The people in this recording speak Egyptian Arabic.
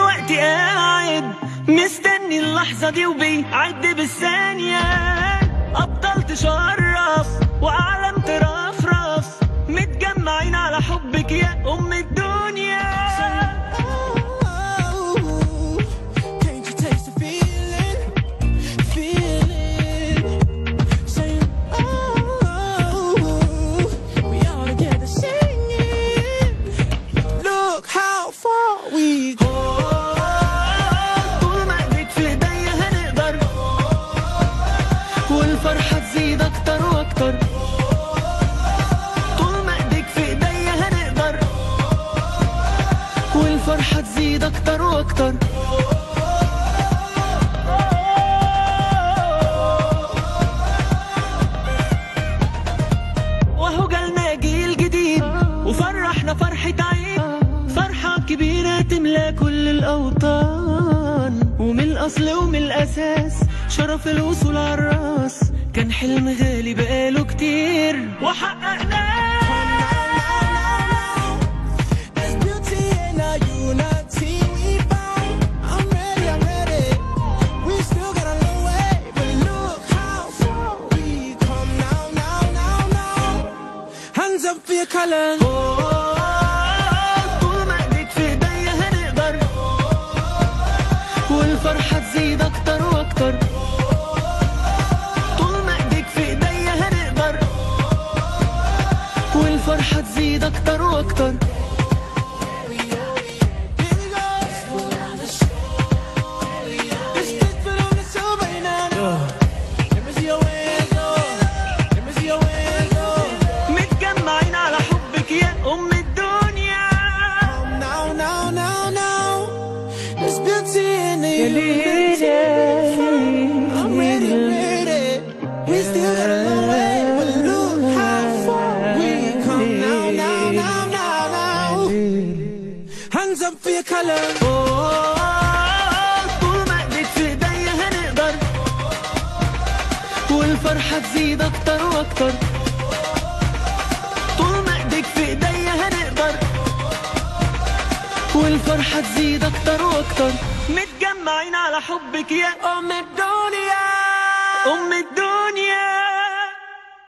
دلوقتي قاعد مستني اللحظة دي وبيعد بالثانية أبطال تشرف وأعلام ترفرف متجمعين على حبك يا أم الدنيا Can't you taste the feeling? Feeling. Saying, oh, we all together singing. Look how far we go. طول ما ايديك في ايديا هنقدر والفرحة تزيد أكتر وأكتر طول ما ايديك في ايديا هنقدر والفرحة تزيد أكتر وأكتر وهو جالنا جيل جديد وفرحنا فرحة عيد فرحة كبيرة تملى كل الأوطان ومن الأصل ومن الأساس شرف الوصول على الراس كان حلم غالي بقاله كتير وحققناه There's beauty in our unity we found. I'm ready, I'm ready. We still got a long way, but look how far we come now, now, now, now. Hands up for your color. طول ما ايديك في ايديا هنقدر والفرحة تزيد أكتر وأكتر طول ما ايديك في ايديا هنقدر والفرحة تزيد أكتر وأكتر Here we go. This is for them that's over now. Let me see your hands up. Let me see your hands up. متجمعين على حبك يا أم الدنيا Now, now, now, now. There's beauty in the unity. I'm ready, ready. We still got a long way, but look how far we come now, now, now, now, now. Hands up for your color. طول ما ايديك في ايديا هنقدر والفرحة تزيد أكتر وأكتر طول ما ايديك في ايديا هنقدر والفرحة تزيد أكتر وأكتر متجمعين على حبك يا أم الدنيا أم الدنيا